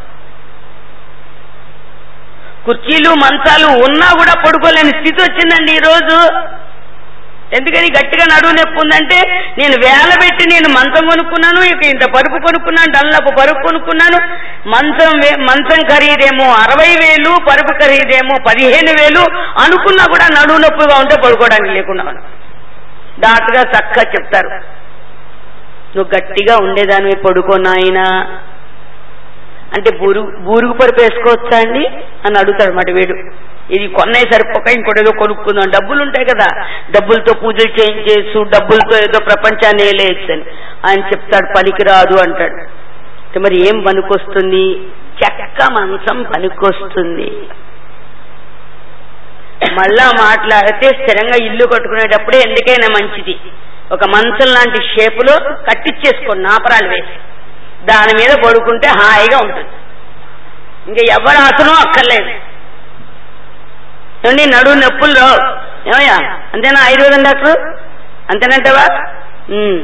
కుర్చీలు మంచాలు ఉన్నా కూడా పడుకోలేని స్థితి వచ్చిందండి ఈ రోజు ఎందుకని గట్టిగా నడువు నొప్పి ఉందంటే నేను వేల పెట్టి నేను మంచం కొనుక్కున్నాను ఇక ఇంత పరుపు కొనుక్కున్నాను డల్లపు పరుపు కొనుక్కున్నాను మంచం వే- మంచం ఖరీదేమో అరవై వేలు పరుపు ఖరీదేమో పదిహేను వేలు అనుకున్నా కూడా నడువు నొప్పిగా ఉంటే పడుకోవడానికి లేకుండా ఉన్నాను. డాక్టర్ గారు చక్కగా చెప్తారు నువ్వు గట్టిగా ఉండేదానివి పడుకో నాయనా అంటే బూరుగు బూరుగు పరుపు వేసుకోవచ్చా అండి అని అడుగుతాడు మాట వీడు ఇది కొన్నాయి సరిపోక ఇంకోటి ఏదో కొనుక్కుందాం డబ్బులు ఉంటాయి కదా డబ్బులతో పూజలు చేయించేసు డబ్బులతో ఏదో ప్రపంచాన్ని వేయలేయచ్చు అని ఆయన చెప్తాడు పనికిరాదు అంటాడు అంటే మరి ఏం పనికొస్తుంది చెక్క మంచం పనికొస్తుంది మళ్ళా మాట్లాడితే స్థిరంగా ఇల్లు కట్టుకునేటప్పుడే ఎందుకైనా మంచిది ఒక మంచం లాంటి షేపులో కట్టించేసుకోండి నాపరాలు వేసి దాని మీద పడుకుంటే హాయిగా ఉంటుంది ఇంకా ఎవరు ఆసనం అక్కర్లేదు ఏమండి నడువు నొప్పులు రావు ఏమయ్యా అంతేనా ఆయుర్వేదం డాక్టర్ అంతేనంటావా ఉమ్.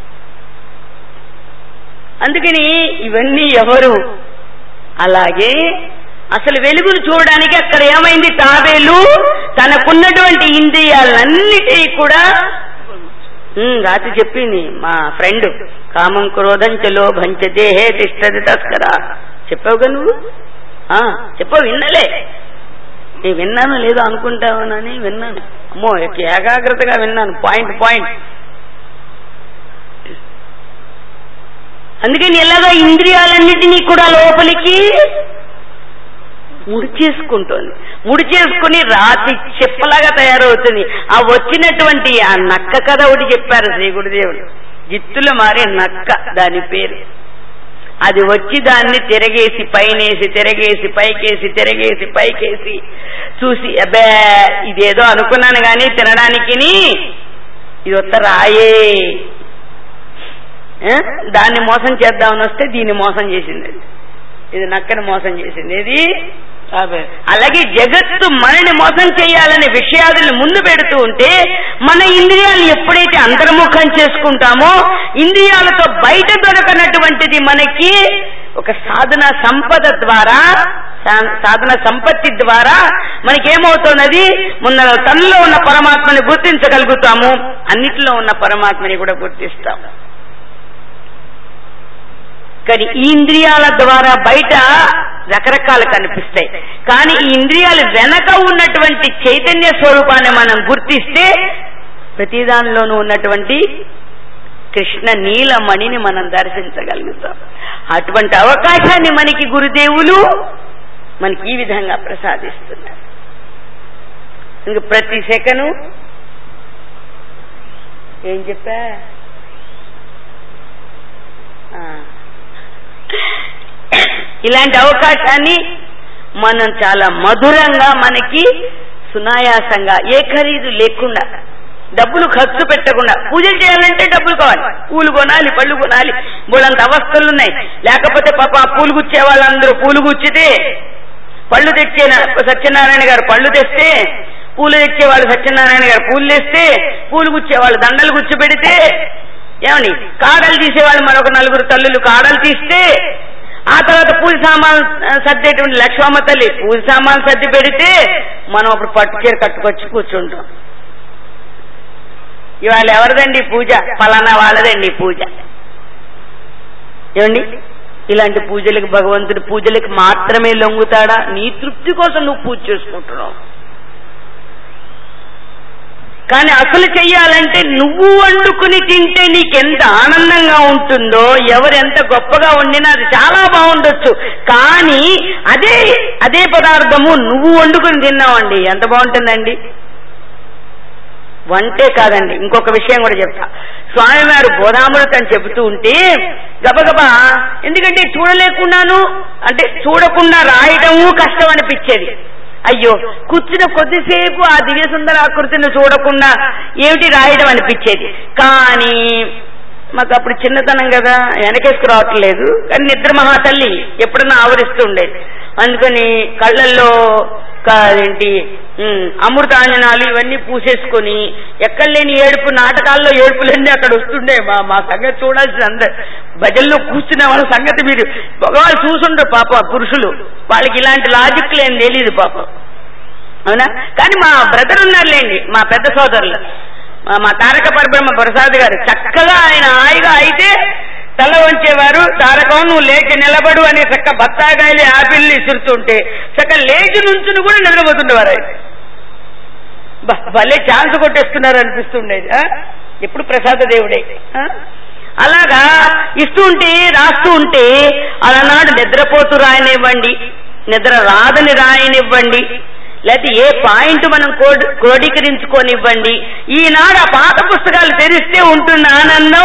అందుకని ఇవన్నీ ఎవరు అలాగే అసలు వెలుగును చూడడానికి అక్కడ ఏమైంది తాబేలు తనకున్నటువంటి ఇంద్రియాలన్నిటి కూడా ఉమ్, రాత్రి చెప్పింది మా ఫ్రెండ్ కామం క్రోధం చలో భంచ దేహే తిష్టది తస్కరా చెప్పావుగా నువ్వు ఆ, చెప్పావు విన్నలే నేను విన్నాను లేదో అనుకుంటావునని విన్నాను అమ్మో ఎక్క- ఏకాగ్రతగా విన్నాను పాయింట్ పాయింట్ అందుకని ఎలాగా ఇంద్రియాలన్నిటినీ కూడా లోపలికి ముడి చేసుకుంటోంది ముడి చేసుకుని రాతి చెప్పలాగా తయారవుతుంది ఆ వచ్చినటువంటి ఆ నక్క కథ ఒకటి చెప్పారు శ్రీ గురుదేవుడు జిత్తుల మారే నక్క దాని పేరు అది వచ్చి దాన్ని తిరగేసి పైనేసి తిరగేసి పైకేసి తిరగేసి పైకేసి చూసి అబ్బే ఇదేదో అనుకున్నాను గాని తినడానికి ఇది ఒత్త రాయే ఆ? దాన్ని మోసం చేద్దామని వస్తే దీన్ని మోసం చేసింది అది. ఇది నక్కని మోసం చేసింది ఇది అదే అలాగే జగత్తు మనని మోసం చేయాలనే విషయాలను ముందు పెడుతూ ఉంటే మన ఇంద్రియాలు ఎప్పుడైతే అంతర్ముఖం చేసుకుంటామో ఇంద్రియాలతో బయట దొరకనటువంటిది మనకి ఒక సాధన సంపద ద్వారా సా- సాధన సంపత్తి ద్వారా మనకేమవుతున్నది మొన్న తనలో ఉన్న పరమాత్మని గుర్తించగలుగుతాము అన్నిటిలో ఉన్న పరమాత్మని కూడా గుర్తిస్తాము కానీ ఈ ఇంద్రియాల ద్వారా బయట రకరకాలు కనిపిస్తాయి కానీ ఈ ఇంద్రియాలు వెనక ఉన్నటువంటి చైతన్య స్వరూపాన్ని మనం గుర్తిస్తే ప్రతిదానిలోనూ ఉన్నటువంటి కృష్ణ నీలమణిని మనం దర్శించగలుగుతాం అటువంటి అవకాశాన్ని మనకి గురుదేవులు మనకి ఈ విధంగా ప్రసాదిస్తున్నారు ఇంక ప్రతి సెకను ఏం చెప్పా ఆ. ఇలాంటి అవకాశాన్ని మనం చాలా మధురంగా మనకి సునాయాసంగా ఏ ఖరీదు లేకుండా డబ్బులు ఖర్చు పెట్టకుండా పూజలు చేయాలంటే డబ్బులు కావాలి పూలు కొనాలి పళ్ళు కొనాలి బోళ్ళంత అవస్థలు ఉన్నాయి లేకపోతే పాప ఆ పూలు గుచ్చే వాళ్ళందరూ పూలు గుచ్చితే పళ్ళు తెచ్చే సత్యనారాయణ గారు పళ్ళు తెస్తే పూలు తెచ్చేవాళ్ళు సత్యనారాయణ గారు పూలు తెస్తే పూలు గుచ్చేవాళ్ళు దండలు గుచ్చి పెడితే ఏమండి కాడలు తీసేవాళ్ళు మరొక నలుగురు తల్లులు కాడలు తీస్తే ఆ తర్వాత పూజ సామాన్ ఆ, సర్దేటువంటి లక్ష్మమ్మ తల్లి పూజ సామాన్ సర్ది పెడితే మనం అప్పుడు పట్టు చీర కట్టుకొచ్చి కూర్చుంటాం ఇవాళ ఎవరిదండి పూజ ఫలానా వాళ్ళదండి పూజ ఏమండి ఇలాంటి పూజలకు భగవంతుడి పూజలకు మాత్రమే లొంగుతాడా నీ తృప్తి కోసం నువ్వు పూజ చేసుకుంటున్నావు కానీ అసలు చెయ్యాలంటే నువ్వు వండుకుని తింటే నీకెంత ఆనందంగా ఉంటుందో ఎవరు ఎంత గొప్పగా వండినా అది చాలా బాగుండొచ్చు కానీ అదే అదే పదార్థము నువ్వు వండుకుని తిన్నావండి ఎంత బాగుంటుందండి వంటే కాదండి ఇంకొక విషయం కూడా చెప్తా స్వామివారు బోధామృతం చెబుతూ ఉంటే గబగబా ఎందుకంటే చూడలేకున్నాను అంటే చూడకుండా రాయటము కష్టం అనిపించేది అయ్యో కూర్చున్న కొద్దిసేపు ఆ దివ్య సుందర ఆకృతిని చూడకుండా ఏమిటి రాయడం అనిపించేది కానీ మాకు అప్పుడు చిన్నతనం కదా వెనకేసుకు రావట్లేదు కానీ నిద్ర మహాతల్లి ఎప్పుడన్నా ఆవరిస్తూ ఉండేది అందుకని కళ్ళల్లో క- ఏంటి ఉమ్, అమృతాంజనాలు ఇవన్నీ పూసేసుకొని ఎక్కడ లేని ఏడుపు నాటకాల్లో ఏడుపులన్నీ అక్కడ వస్తుండే మా మా సంగతి చూడాల్సిన అందరు భజల్లో కూర్చునే వాళ్ళ సంగతి మీరు మగవాళ్ళు చూసుండ్రు పాప పురుషులు వాళ్ళకి ఇలాంటి లాజిక్లు ఏం తెలియదు పాపం అవునా కానీ మా బ్రదర్ ఉన్నారులేండి మా పెద్ద సోదరులు మా- మా తారక పరబ్రహ్మ ప్రసాద్ గారు చక్కగా ఆయన హాయిగా అయితే తల వంచేవారు తారకం నువ్వు లేచి నిలబడు అనే చక్క బత్తాకాయలు యాపిల్ని ఇసురుతుంటే చక్క లేచి నుంచుని కూడా నిద్రపోతుండేవారు ఆయన బ- భలే ఛాన్స్ కొట్టేస్తున్నారు అనిపిస్తుండేది ఆ? ఎప్పుడు ప్రసాద దేవుడే ఆ? అలాగా ఇస్తూ ఉంటే రాస్తూ ఉంటే అలనాడు నిద్రపోతూ రాయనివ్వండి నిద్ర రాదని రాయనివ్వండి లేకపోతే ఏ పాయింట్ మనం కోడ్ క్రోడీకరించుకోనివ్వండి ఈనాడు ఆ పాత పుస్తకాలు తెరిస్తే ఉంటున్న ఆనందం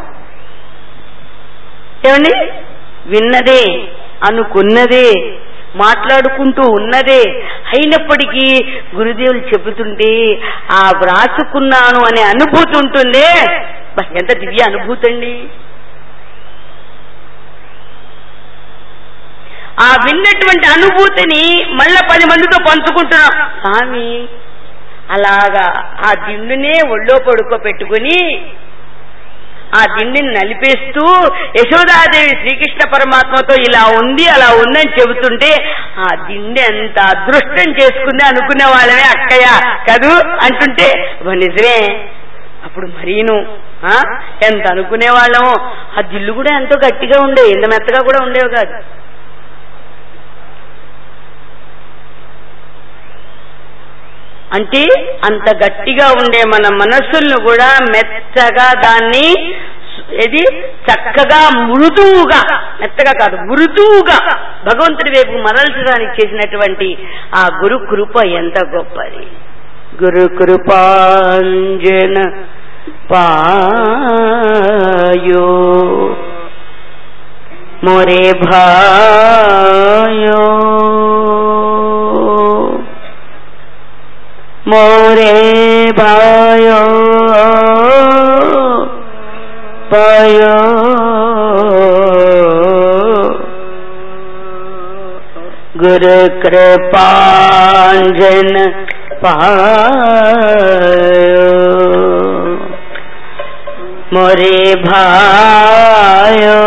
ఏమండి విన్నదే అనుకున్నదే మాట్లాడుకుంటూ ఉన్నదే అయినప్పటికీ గురుదేవులు చెబుతుంటే ఆ వ్రాసుకున్నాను అనే అనుభూతి ఉంటుందే బా, ఎంత దివ్య అనుభూతి అండి ఆ విన్నటువంటి అనుభూతిని మళ్ళా పది మందితో పంచుకుంటున్నాం స్వామి అలాగా ఆ దిండునే ఒళ్ళో పడుకోబెట్టుకుని ఆ దిండిని నలిపేస్తూ యశోదాదేవి శ్రీకృష్ణ పరమాత్మతో ఇలా ఉంది అలా ఉందని చెబుతుంటే ఆ దిండి ఎంత అదృష్టం చేసుకుంది అనుకునే వాళ్ళమే అక్కయ్య కదూ అంటుంటే "అబ్బా, నిజమే అప్పుడు మరీను ఆ? ఎంత అనుకునే వాళ్ళము ఆ దిల్లు కూడా ఎంతో గట్టిగా ఉండేవి ఎంత మెత్తగా కూడా ఉండేవి కాదు అంటే అంత గట్టిగా ఉండే మన మనస్సులను కూడా మెత్తగా దాన్ని ఇది చక్కగా మృదువుగా మెత్తగా కాదు మృదువుగా భగవంతుడి వైపు మరల్చడానికి చేసినటువంటి ఆ గురు కృప ఎంత గొప్పది గురు కృపాంజన పాయో मोरे भायो मोरे भायो पायो गुरु कृपांजन पायो मोरे भायो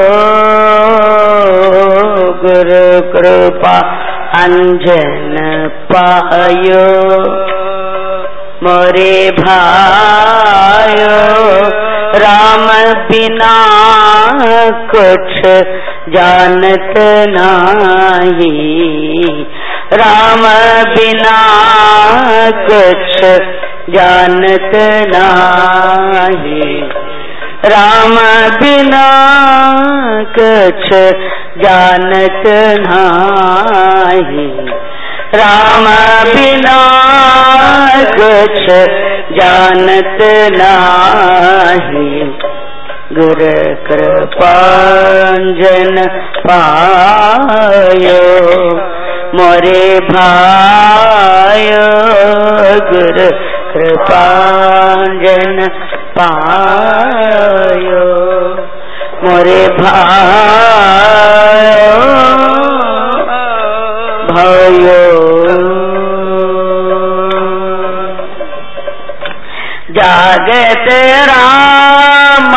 गुरु कृपा अंजन पायो मोरे भायो राम बिना कुछ जानत नाही राम बिना कुछ जानत नाही राम बिना कुछ जानत नाही राम बिना कुछ जानत नाही गुरु कृपांजन पायो मोरे भायो गुरु कृपांजन पायो मोरे भायो भयो जागत राम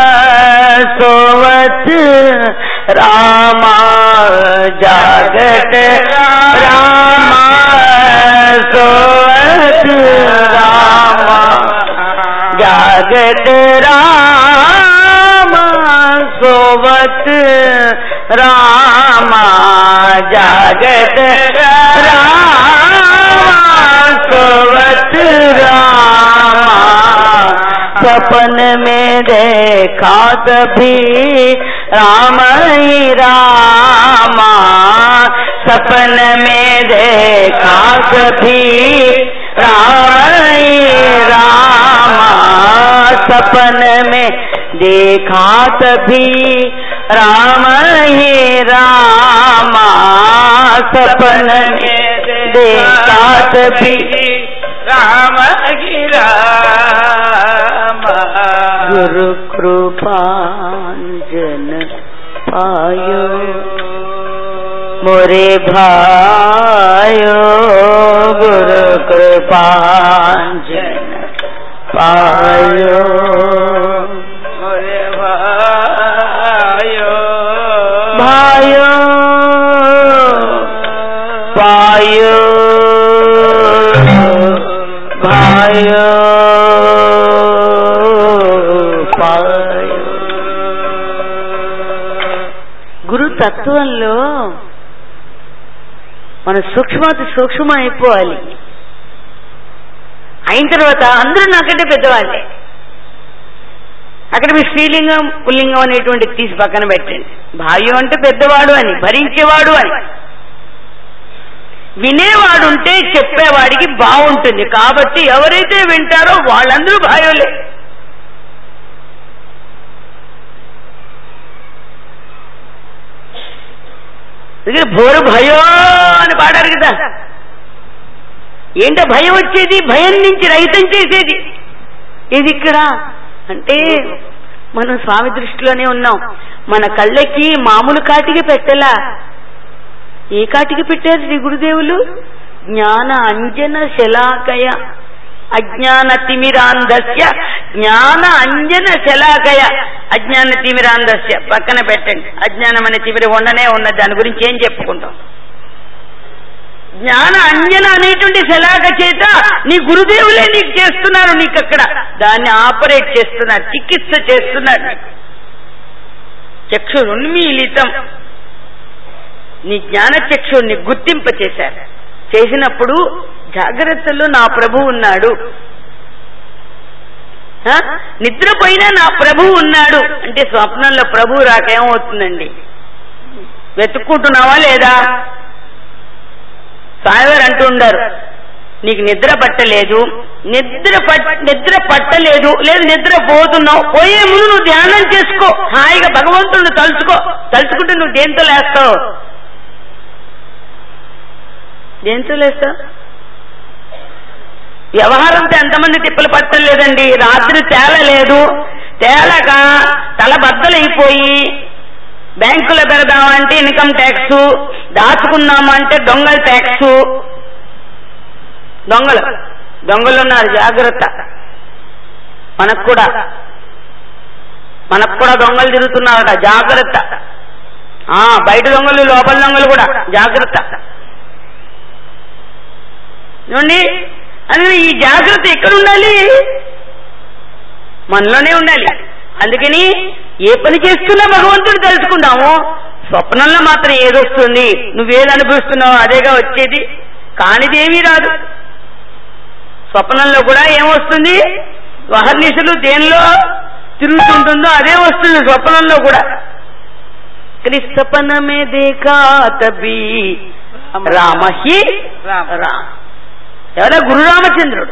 सोवत रामा जागत राम सोवत रामा जागत राम सोवत रामा जागत राम सोवत रामा सपन में देखा कभी राम ही रामा सपन में देखा कभी राम ही रामा सपन में देखा तभी राम ही रामा सपन में देखा तभी राम गिरा गुरु कृपांजन पायो मोरे भायो गुरु कृपांजन पायो मोरे भायो भायो पायो भायो పాయో గురు తత్వంలో మన సూక్ష్మాతి సూక్ష్మం అయిపోవాలి అయిన తర్వాత అందరూ నాకంటే పెద్దవాళ్ళే అక్కడ మీ స్త్రీలింగం పుల్లింగం అనేటువంటి తీసి పక్కన పెట్టండి భార్య అంటే పెద్దవాడు అని భరించేవాడు అని వినేవాడుంటే చెప్పేవాడికి బాగుంటుంది కాబట్టి ఎవరైతే వింటారో వాళ్ళందరూ భాయోలే అందుకే భోరు భయో అని పాడారు కదా ఏంటో భయం వచ్చేది భయం నుంచి రహితం చేసేది ఇది ఇక్కడ అంటే మనం స్వామి దృష్టిలోనే ఉన్నాం మన కళ్ళకి మామూలు కాటికి పెట్టలా ఏ కాటికి పెట్టారు శ్రీ గురుదేవులు జ్ఞాన అంజన శలాకయ అజ్ఞాన తిమిరాంధస్య జ్ఞాన అంజన శలాకయ అజ్ఞాన తిమిరాంధస్య పక్కన పెట్టండి అజ్ఞానం అనే తిమిరి ఉండనే ఉన్నది దాని గురించి ఏం చెప్పుకుంటాం జ్ఞాన అంజన అనేటువంటి శలాక చేత నీ గురుదేవులే నీకు చేస్తున్నారు నీకు అక్కడ దాన్ని ఆపరేట్ చేస్తున్నారు చికిత్స చేస్తున్నారు నీకు చక్షురున్మీలితం నీ జ్ఞాన చక్షుణ్ణి గుర్తింప చేశారు చేసినప్పుడు జాగ్రత్తలో నా ప్రభు ఉన్నాడు ఆ? నిద్రపోయినా నా ప్రభు ఉన్నాడు అంటే స్వప్నంలో ప్రభు రాకేమవుతుందండి వెతుక్కుంటున్నావా లేదా స్వామివారు అంటూ ఉండారు నీకు నిద్ర పట్టలేదు నిద్ర పట్ నిద్ర పట్టలేదు లేదు నిద్ర పోతున్నావు పోయే ముందు నువ్వు ధ్యానం చేసుకో హాయిగా భగవంతుడిని తలుచుకో తలుచుకుంటే నువ్వు దేంతో లేస్తావు దేంతో లేస్తావు వ్యవహారంతో ఎంతమంది తిప్పలు పట్టలేదండి రాత్రి తేలలేదు తేలక తల బద్దలైపోయి బ్యాంకులో పెడదామంటే ఇన్కమ్ ట్యాక్స్ దాచుకుందామంటే దొంగల ట్యాక్స్ దొంగలు దొంగలు ఉన్నారు జాగ్రత్త మనకు కూడా మనకు కూడా దొంగలు తిరుగుతున్నారట జాగ్రత్త ఆ బయట దొంగలు లోపల దొంగలు కూడా జాగ్రత్త చూడండి అందుకని ఈ జాగ్రత్త ఎక్కడ ఉండాలి మనలోనే ఉండాలి అందుకని ఏ పని చేస్తున్నా భగవంతుడు తెలుసుకుందాము స్వప్నంలో మాత్రం ఏదొస్తుంది నువ్వేది అనుభవిస్తున్నావు అదేగా వచ్చేది కానిదేమీ రాదు స్వప్నంలో కూడా ఏమొస్తుంది వహర్నిశలు దేనిలో తిరుగుతుంటుందో అదే వస్తుంది స్వప్నంలో కూడా క్రిస్తపనమే దేకా తబి రామహి రామ. రామ ఎవరా గురు రామచంద్రుడు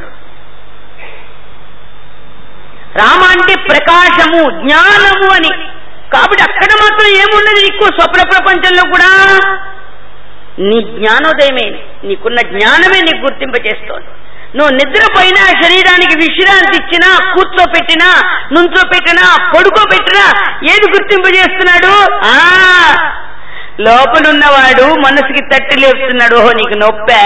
రామ అంటే ప్రకాశము జ్ఞానము అని కాబట్టి అక్కడ మాత్రం ఏమున్నది నీకు స్వప్న ప్రపంచంలో కూడా నీ జ్ఞానోదయమే నీకున్న జ్ఞానమే నీకు గుర్తింపచేస్తోంది నువ్వు నిద్రపోయినా శరీరానికి విశ్రాంతి ఇచ్చినా కూర్చోపెట్టినా నుంచోపెట్టినా పడుకోబెట్టినా ఏది గుర్తింపజేస్తున్నాడు ఆ లోపలున్నవాడు మనసుకి తట్టి లేపుతున్నాడు ఓహో నీకు నొప్పే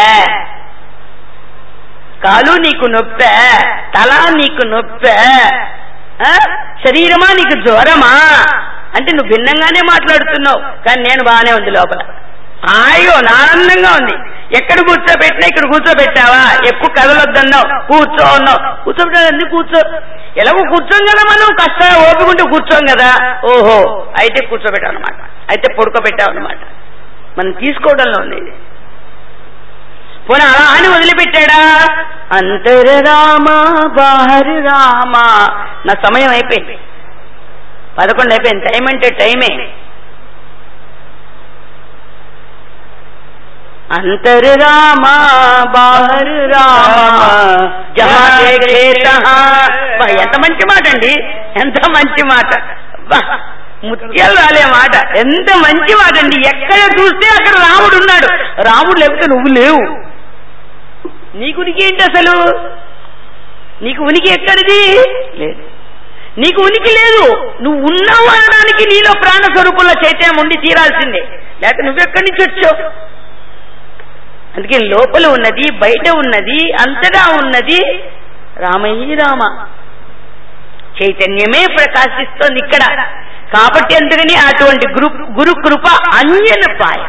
కాలు నీకు నొప్పే తల నీకు నొప్పే ఆ? శరీరమా నీకు జ్వరమా అంటే నువ్వు భిన్నంగానే మాట్లాడుతున్నావు కానీ నేను బాగానే ఉంది లోపల హాయిగా ఉంది ఆనందంగా ఉంది ఎక్కడ కూర్చోబెట్టినా ఇక్కడ కూర్చోబెట్టావా ఎక్కువ కదలొద్దన్నావు కూర్చో అన్నావు కూర్చోబెట్టా ఎందుకు కూర్చో ఎలాగో కూర్చోం కదా మనం కష్ట ఓపికంటే కూర్చోం కదా ఓహో అయితే కూర్చోబెట్టావు అనమాట అయితే పడుకోబెట్టావు అనమాట మనం తీసుకోవడంలో ఉంది ఇది పోనీ అలా అని వదిలిపెట్టాడా అంతర రామ బాహరి రామ నా సమయం అయిపోయింది పదకొండు అయిపోయింది టైం అంటే టైమే అంతర రామ బాహర్ రామ జహా దేఖే తహా. బా, ఎంత మంచి మాట అండి ఎంత మంచి మాట బా, ముత్యాలు రాలే మాట ఎంత మంచి మాట అండి ఎక్కడ చూస్తే అక్కడ రాముడు ఉన్నాడు రాముడు లేకపోతే నువ్వు లేవు నీకు ఉనికి ఏంటి అసలు నీకు ఉనికి ఎక్కడిది లేదు నీకు ఉనికి లేదు నువ్వు ఉన్నావు అనడానికి నీలో ప్రాణ స్వరూపంలో చైతన్యం ఉండి తీరాల్సిందే లేకపోతే నువ్వెక్కడి నుంచి వచ్చావు అందుకే లోపల ఉన్నది బయట ఉన్నది అంతటా ఉన్నది రామయ్య రామ చైతన్యమే ప్రకాశిస్తోంది ఇక్కడ కాబట్టి అందుకని అటువంటి గురు గురు కృప అంజన పాయ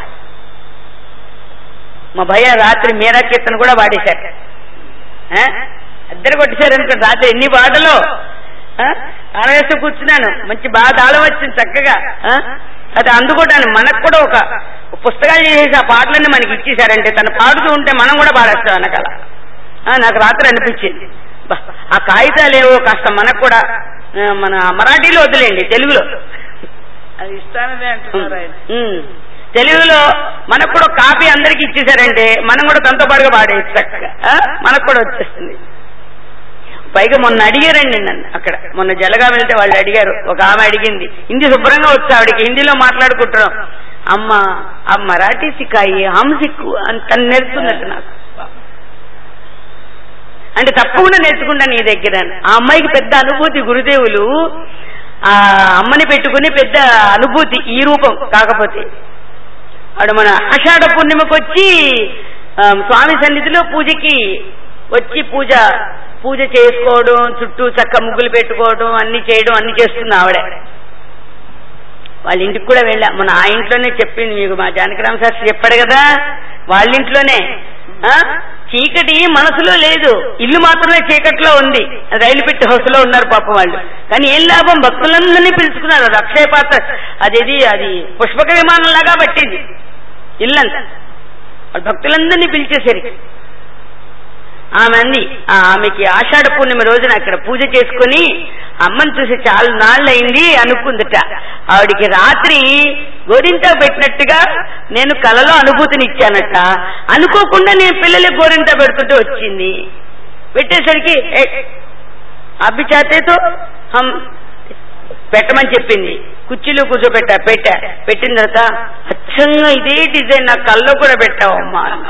మా భయ రాత్రి మీరా కీర్తన కూడా వాడేశారు ఆ? ఇద్దరు కొట్టేశారు అనుకో రాత్రి ఎన్ని పాటలు ఆడవేస్తూ కూర్చున్నాను మంచి బాగా తాళం వచ్చింది చక్కగా ఆ? అది అందుకోటాను మనకు కూడా ఒక పుస్తకాలు చేసి ఆ పాటలన్నీ మనకి ఇచ్చేశారంటే తను పాడుతూ ఉంటే మనం కూడా పాడేస్తాం వెనకాల ఆ, నాకు రాత్రి అనిపించింది బా, ఆ కాగితాలు ఏవో కాస్త మనకు కూడా ఆ, మన మరాఠీలో వదిలేండి తెలుగులో అది ఇస్తానని అంటున్నారు ఆయన ఉమ్. తెలుగులో మనకు కూడా కాపీ అందరికి ఇచ్చేసారంటే మనం కూడా తనతో పాటుగా పాడేయచ్చు చక్కగా ఆ? మనకు కూడా వచ్చేస్తుంది పైగా మొన్న అడిగారండి నన్ను అక్కడ మొన్న జలగా వెళ్తే వాళ్ళు అడిగారు ఒక ఆమె అడిగింది హిందీ శుభ్రంగా వచ్చి ఆవిడకి హిందీలో మాట్లాడుకుంటున్నాం అమ్మ ఆ మరాఠీ సిక్కాయి హమ్ సిక్కు అని తను నేర్చుకున్నట్టు నాకు అంటే తప్పకుండా నేర్చుకుంటా నీ దగ్గర అని. ఆ అమ్మాయికి పెద్ద అనుభూతి గురుదేవులు ఆ అమ్మని పెట్టుకుని పెద్ద అనుభూతి ఈ రూపం కాకపోతే ఆవిడ మన ఆషాఢ పూర్ణిమకు వచ్చి ఆ, స్వామి సన్నిధిలో పూజకి వచ్చి పూజ పూజ చేసుకోవడం చుట్టూ చక్క ముగ్గులు పెట్టుకోవడం అన్ని చేయడం అన్ని చేస్తుంది ఆవిడ వాళ్ళ ఇంటికి కూడా వెళ్ళా మన ఆ ఇంట్లోనే చెప్పింది మీకు మా జానకిరామ శాస్త్రి చెప్పాడు కదా వాళ్ళ ఇంట్లోనే ఆ చీకటి మనసులో లేదు ఇల్లు మాత్రమే చీకట్లో ఉంది రైలు పెట్టి హౌస్ లో ఉన్నారు పాపం వాళ్ళు కానీ ఏం లాభం భక్తులందరినీ పిలుచుకున్నారు అది అక్షయ పాత్ర అదేది అది పుష్పక విమానం లాగా పట్టింది ఇల్లంతా వాళ్ళు భక్తులందరినీ పిలిచేసరికి ఆమె అంది ఆ ఆమెకి ఆషాఢ పూర్ణిమ రోజున అక్కడ పూజ చేసుకుని అమ్మని చూసి చాలా నాళ్ళయింది అనుకుందట ఆవిడికి రాత్రి గోరింట పెట్టినట్టుగా నేను కలలో అనుభూతినిచ్చానట అనుకోకుండా నేను పిల్లలకి గోరింట పెడుతుంటే వచ్చింది పెట్టేసరికి "ఏ, అభి చాతేతో హమ్ పెట్టమని చెప్పింది కుర్చీలో కూర్చోబెట్టా పెట్టా పెట్టిన తర్వాత అచ్చంగా ఇదే డిజైన్ నా కల్లో కూడా పెట్టావు అమ్మా అన్న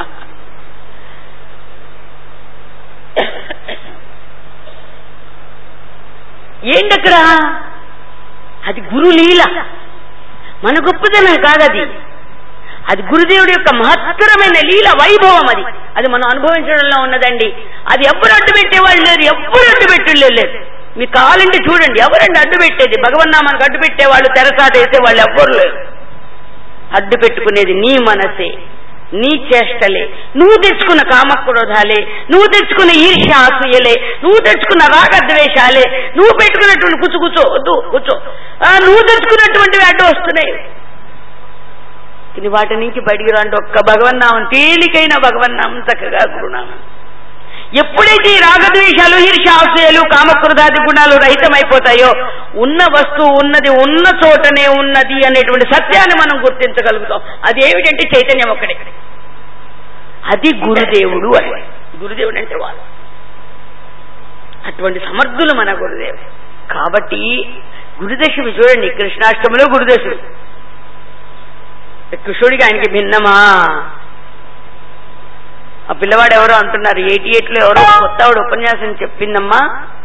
ఏంటక్కడ అది గురు లీల మన గొప్పదనం కాదది అది గురుదేవుడి యొక్క మహత్తరమైన లీల వైభవం అది అది మనం అనుభవించడంలో ఉన్నదండి అది ఎవ్వరు అడ్డు పెట్టేవాళ్ళు లేరు ఎవ్వరు అడ్డు పెట్టలేదు లేరు మీకు కావాలంటే చూడండి ఎవరండి అడ్డు పెట్టేది భగవన్నామానికి అడ్డు పెట్టేవాళ్ళు తెరసాట వేసే వాళ్ళు ఎవ్వరు లేరు అడ్డు పెట్టుకునేది నీ మనసే నీ చేష్టలే నువ్వు తెచ్చుకున్న కామక్రోధాలే నువ్వు తెచ్చుకున్న ఈర్ష్య అసూయలే నువ్వు తెచ్చుకున్న రాగద్వేషాలే నువ్వు పెట్టుకున్నటువంటి కూర్చో కూర్చో వద్దు కూర్చో ఆ, నువ్వు తెచ్చుకున్నటువంటివి అడ్డు వస్తున్నాయి ఇది వాటి నుంచి బయటికి రండి ఒక్క భగవన్నామం తేలికైన భగవన్నామం చక్కగా గురునామం ఎప్పుడైతే ఈ రాగద్వేషాలు ఈర్ష్యాసూయలు కామక్రోధాది గుణాలు రహితమైపోతాయో ఉన్న వస్తువు ఉన్నది ఉన్న చోటనే ఉన్నది అనేటువంటి సత్యాన్ని మనం గుర్తించగలుగుతాం అది ఏమిటంటే చైతన్యం ఒక్కడే అది గురుదేవుడు అని గురుదేవుడు అంటే వాళ్ళు అటువంటి సమర్థులు మన గురుదేవుడు కాబట్టి గురుదశమి చూడండి కృష్ణాష్టమిలో గురుదశమి కృష్ణుడికి ఆయనకి భిన్నమా ఆ పిల్లవాడు ఎవరో అంటున్నారు ఎయిటీ ఎయిట్ లో ఎవరో కొత్త ఆవిడ ఉపన్యాసం చెప్పిందమ్మా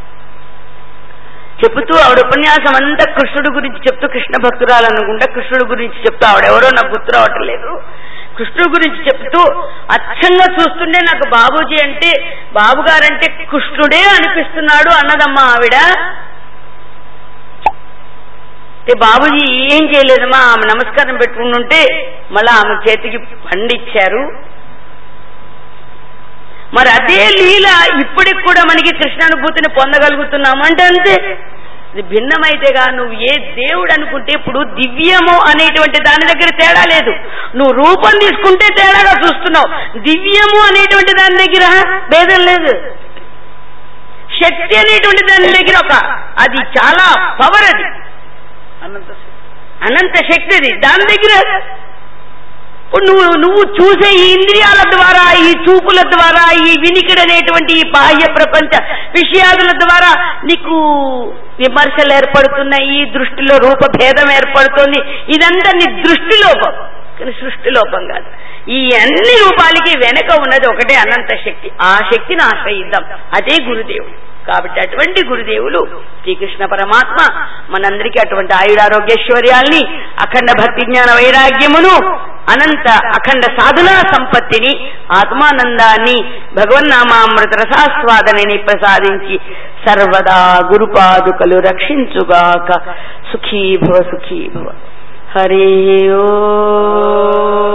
చెబుతూ ఆవిడ ఉపన్యాసం అంతా కృష్ణుడి గురించి చెప్తూ కృష్ణ భక్తురాలు అనుకుంటా కృష్ణుడి గురించి చెప్తూ ఆవిడెవరో నాకు గుర్తు రావటం లేదు కృష్ణుడి గురించి చెప్తూ అచ్చంగా చూస్తుంటే నాకు బాబూజీ అంటే బాబు గారంటే కృష్ణుడే అనిపిస్తున్నాడు అన్నదమ్మా ఆవిడ ఏ బాబూజీ ఏం చేయలేదమ్మా ఆమె నమస్కారం పెట్టుకుని ఉంటే మళ్ళా ఆమె చేతికి పండిచ్చారు మరి అదే లీల ఇప్పటికి కూడా మనకి కృష్ణానుభూతిని పొందగలుగుతున్నామంటే అంతే ఇది భిన్నమైతేగా నువ్వు ఏ దేవుడు అనుకుంటే ఇప్పుడు దివ్యము అనేటువంటి దాని దగ్గర తేడా లేదు నువ్వు రూపం తీసుకుంటే తేడాగా చూస్తున్నావు దివ్యము అనేటువంటి దాని దగ్గర భేదం లేదు శక్తి అనేటువంటి దాని దగ్గర ఒక అది చాలా పవర్ అది అనంత అనంత శక్తి అది దాని దగ్గర ఇప్పుడు నువ్వు నువ్వు చూసే ఈ ఇంద్రియాల ద్వారా ఈ చూపుల ద్వారా ఈ వినికిడి అనేటువంటి ఈ బాహ్య ప్రపంచ విషయాదుల ద్వారా నీకు విమర్శలు ఏర్పడుతున్నాయి ఈ దృష్టిలో రూప భేదం ఏర్పడుతుంది ఇదంతా నీ దృష్టి లోపం కానీ సృష్టి లోపం కాదు ఈ అన్ని రూపాలకి వెనక ఉన్నది ఒకటే అనంత శక్తి ఆ శక్తిని ఆశ్రయిద్దాం అదే గురుదేవుడు కాబట్టి అటువంటి గురుదేవులు శ్రీకృష్ణ పరమాత్మ మనందరికీ అటువంటి ఆయురారోగ్యైశ్వర్యాల్ని అఖండ భక్తి జ్ఞాన వైరాగ్యమును అనంత అఖండ సాధనా సంపత్తిని ఆత్మానందాన్ని భగవన్నామామృత రసాస్వాదనని ప్రసాదించి సర్వదా గురుపాదుకలు రక్షించుగాక సుఖీ భవ సుఖీ భవ హరి ఓ